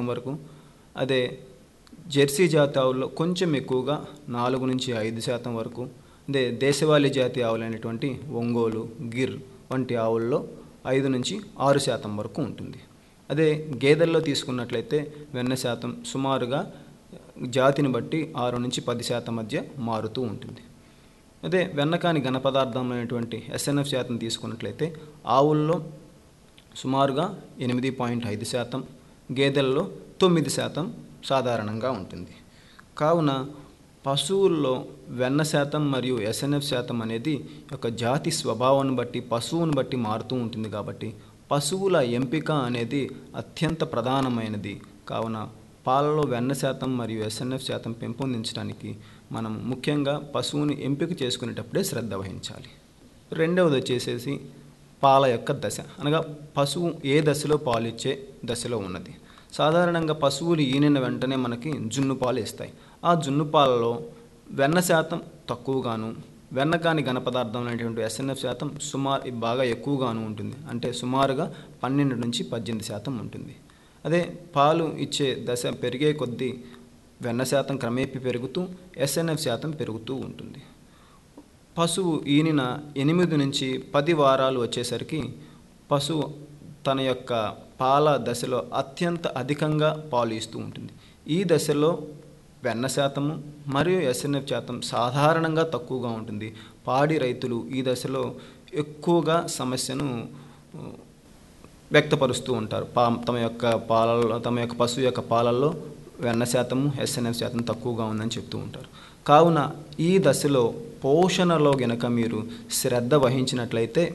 శాతం వరకు అదే జెర్సీ జాతి ఆవుల్లో కొంచెం ఎక్కువగా నాలుగు నుంచి ఐదు శాతం వరకు అదే దేశవాళీ జాతి ఆవులైనటువంటి ఒంగోలు గిర్ వంటి ఆవుల్లో ఐదు నుంచి ఆరు శాతం వరకు ఉంటుంది అదే గేదెల్లో తీసుకున్నట్లయితే వెన్న శాతం సుమారుగా జాతిని బట్టి ఆరు నుంచి పది శాతం మధ్య మారుతూ ఉంటుంది అదే వెన్నకాని ఘన పదార్థమైనటువంటి ఎస్ఎన్ఎఫ్ శాతం తీసుకున్నట్లయితే ఆవుల్లో సుమారుగా ఎనిమిది పాయింట్ ఐదు శాతం గేదెల్లో తొమ్మిది శాతం సాధారణంగా ఉంటుంది కావున పశువుల్లో వెన్న శాతం మరియు ఎస్ఎన్ఎఫ్ శాతం అనేది ఒక జాతి స్వభావాన్ని బట్టి పశువుని బట్టి మారుతూ ఉంటుంది కాబట్టి పశువుల ఎంపిక అనేది అత్యంత ప్రధానమైనది కావున పాలలో వెన్న శాతం మరియు ఎస్ఎన్ఎఫ్ శాతం పెంపొందించడానికి మనం ముఖ్యంగా పశువుని ఎంపిక చేసుకునేటప్పుడే శ్రద్ధ వహించాలి రెండవది వచ్చేసేసి పాల యొక్క దశ అనగా పశువు ఏ దశలో పాలు ఇచ్చే దశలో ఉన్నది సాధారణంగా పశువులు ఈనిన వెంటనే మనకి జున్ను పాలు ఇస్తాయి ఆ జున్ను పాలలో వెన్న శాతం తక్కువగాను వెన్న కాని ఘన పదార్థం అనేటువంటి ఎస్ఎన్ఎఫ్ శాతం సుమారు బాగా ఎక్కువగాను ఉంటుంది అంటే సుమారుగా పన్నెండు నుంచి పద్దెనిమిది శాతం ఉంటుంది అదే పాలు ఇచ్చే దశ పెరిగే కొద్దీ వెన్న శాతం క్రమేపీ పెరుగుతూ ఎస్ఎన్ఎఫ్ శాతం పెరుగుతూ ఉంటుంది పశువు ఈనిన ఎనిమిది నుంచి పది వారాలు వచ్చేసరికి పశువు తన యొక్క పాల దశలో అత్యంత అధికంగా పాలు ఇస్తూ ఉంటుంది ఈ దశలో వెన్న శాతము మరియు ఎస్ఎన్ఎఫ్ శాతం సాధారణంగా తక్కువగా ఉంటుంది పాడి రైతులు ఈ దశలో ఎక్కువగా సమస్యను వ్యక్తపరుస్తూ ఉంటారు పా తమ యొక్క పాలలో తమ యొక్క పశువు యొక్క పాలల్లో వెన్న శాతము ఎస్ఎన్ఎఫ్ శాతం తక్కువగా ఉందని చెప్తూ ఉంటారు కావున ఈ దశలో పోషణలో గనక మీరు శ్రద్ధ వహించినట్లయితే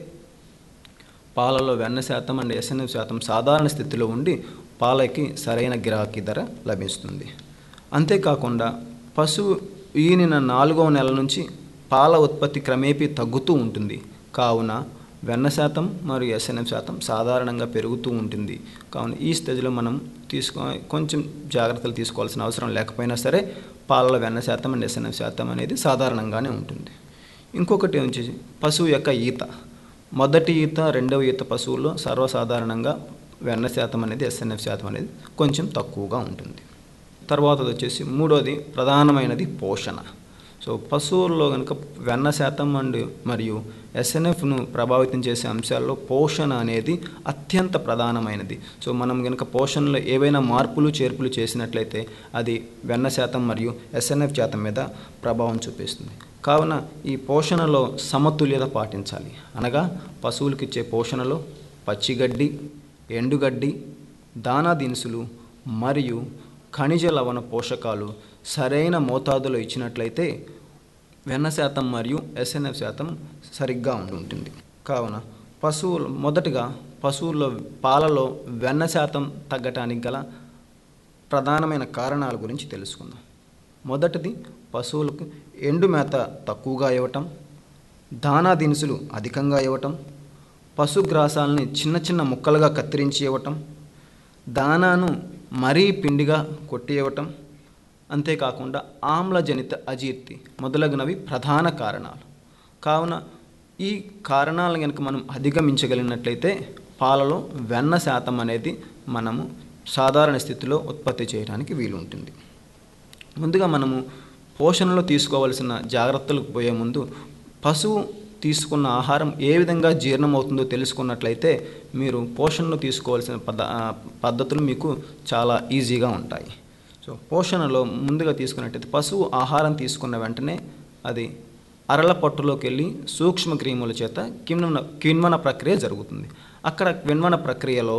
పాలలో వెన్న శాతం అండ్ ఎస్ఎన్ఎఫ్ శాతం సాధారణ స్థితిలో ఉండి పాలకి సరైన గిరాకీ ధర లభిస్తుంది అంతేకాకుండా పశువు ఈనిన నాలుగవ నెల నుంచి పాల ఉత్పత్తి క్రమేపీ తగ్గుతూ ఉంటుంది కావున వెన్న శాతం మరియు ఎస్ఎన్ఎఫ్ శాతం సాధారణంగా పెరుగుతూ ఉంటుంది కావున ఈ స్టేజ్లో మనం తీసుకో కొంచెం జాగ్రత్తలు తీసుకోవాల్సిన అవసరం లేకపోయినా సరే పాలలో వెన్న శాతం అండ్ ఎస్ఎన్ఎఫ్ శాతం అనేది సాధారణంగానే ఉంటుంది ఇంకొకటి వచ్చేసి పశువు యొక్క ఈత మొదటి ఈత రెండవ ఈత పశువుల్లో సర్వసాధారణంగా వెన్న శాతం అనేది ఎస్ఎన్ఎఫ్ శాతం అనేది కొంచెం తక్కువగా ఉంటుంది తర్వాత వచ్చేసి మూడోది ప్రధానమైనది పోషణ సో పశువుల్లో కనుక వెన్న శాతం అండ్ మరియు ఎస్ఎన్ఎఫ్ను ప్రభావితం చేసే అంశాల్లో పోషణ అనేది అత్యంత ప్రధానమైనది సో మనం కనుక పోషణలో ఏవైనా మార్పులు చేర్పులు చేసినట్లయితే అది వెన్న శాతం మరియు ఎస్ఎన్ఎఫ్ శాతం మీద ప్రభావం చూపిస్తుంది కావున ఈ పోషణలో సమతుల్యత పాటించాలి అనగా పశువులకు ఇచ్చే పోషణలో పచ్చిగడ్డి ఎండుగడ్డి దానా దినుసులు మరియు ఖనిజ లవణ పోషకాలు సరైన మోతాదులో ఇచ్చినట్లయితే వెన్న శాతం మరియు ఎస్ఎన్ఎఫ్ శాతం సరిగ్గా ఉంటుంది కావున పశువులు మొదటగా పశువుల్లో పాలలో వెన్న శాతం తగ్గటానికి గల ప్రధానమైన కారణాల గురించి తెలుసుకుందాం మొదటిది పశువులకు ఎండు మేత తక్కువగా ఇవ్వటం దానా దినుసులు అధికంగా ఇవ్వటం పశుగ్రాసాలని చిన్న చిన్న ముక్కలుగా కత్తిరించి ఇవ్వటం దానాను మరీ పిండిగా కొట్టి ఇవ్వటం అంతేకాకుండా ఆమ్లజనిత అజీర్తి మొదలగునవి ప్రధాన కారణాలు కావున ఈ కారణాలను కనుక మనం అధిగమించగలిగినట్లయితే పాలలో వెన్న శాతం అనేది మనము సాధారణ స్థితిలో ఉత్పత్తి చేయడానికి వీలు ఉంటుంది ముందుగా మనము పోషణలో తీసుకోవలసిన జాగ్రత్తలకు పోయే ముందు పశువు తీసుకున్న ఆహారం ఏ విధంగా జీర్ణమవుతుందో తెలుసుకున్నట్లయితే మీరు పోషణలో తీసుకోవాల్సిన పద పద్ధతులు మీకు చాలా ఈజీగా ఉంటాయి సో పోషణలో ముందుగా తీసుకున్నట్టయితే పశువు ఆహారం తీసుకున్న వెంటనే అది అరల పట్టులోకి వెళ్ళి సూక్ష్మ క్రిముల చేత కిణ్వన కిణ్వన ప్రక్రియ జరుగుతుంది అక్కడ కిణ్వన ప్రక్రియలో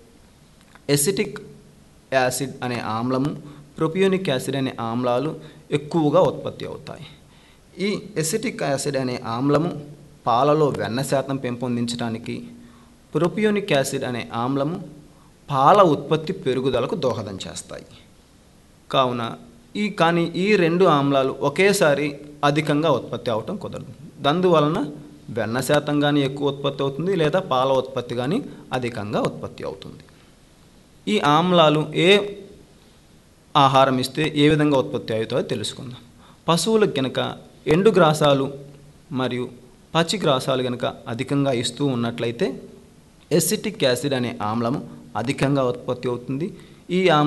ఎసిటిక్ యాసిడ్ అనే ఆమ్లము ప్రొపియోనిక్ యాసిడ్ అనే ఆమ్లాలు ఎక్కువగా ఉత్పత్తి అవుతాయి ఈ ఎసిటిక్ యాసిడ్ అనే ఆమ్లము పాలలో వెన్న శాతం పెంపొందించడానికి ప్రొపియోనిక్ యాసిడ్ అనే ఆమ్లము పాల ఉత్పత్తి పెరుగుదలకు దోహదం చేస్తాయి కావున ఈ కానీ ఈ రెండు ఆమ్లాలు ఒకేసారి అధికంగా ఉత్పత్తి అవటం కుదరదు అందువలన వెన్న శాతం కానీ ఎక్కువ ఉత్పత్తి అవుతుంది లేదా పాల ఉత్పత్తి కానీ అధికంగా ఉత్పత్తి అవుతుంది ఈ ఆమ్లాలు ఏ ఆహారం ఇస్తే ఏ విధంగా ఉత్పత్తి అవుతాయో తెలుసుకుందాం పశువులకు కనుక ఎండు గ్రాసాలు మరియు పచ్చి గ్రాసాలు కనుక అధికంగా ఇస్తూ ఉన్నట్లయితే ఎసిటిక్ యాసిడ్ అనే ఆమ్లము అధికంగా ఉత్పత్తి అవుతుంది ఈ ఆమ్లం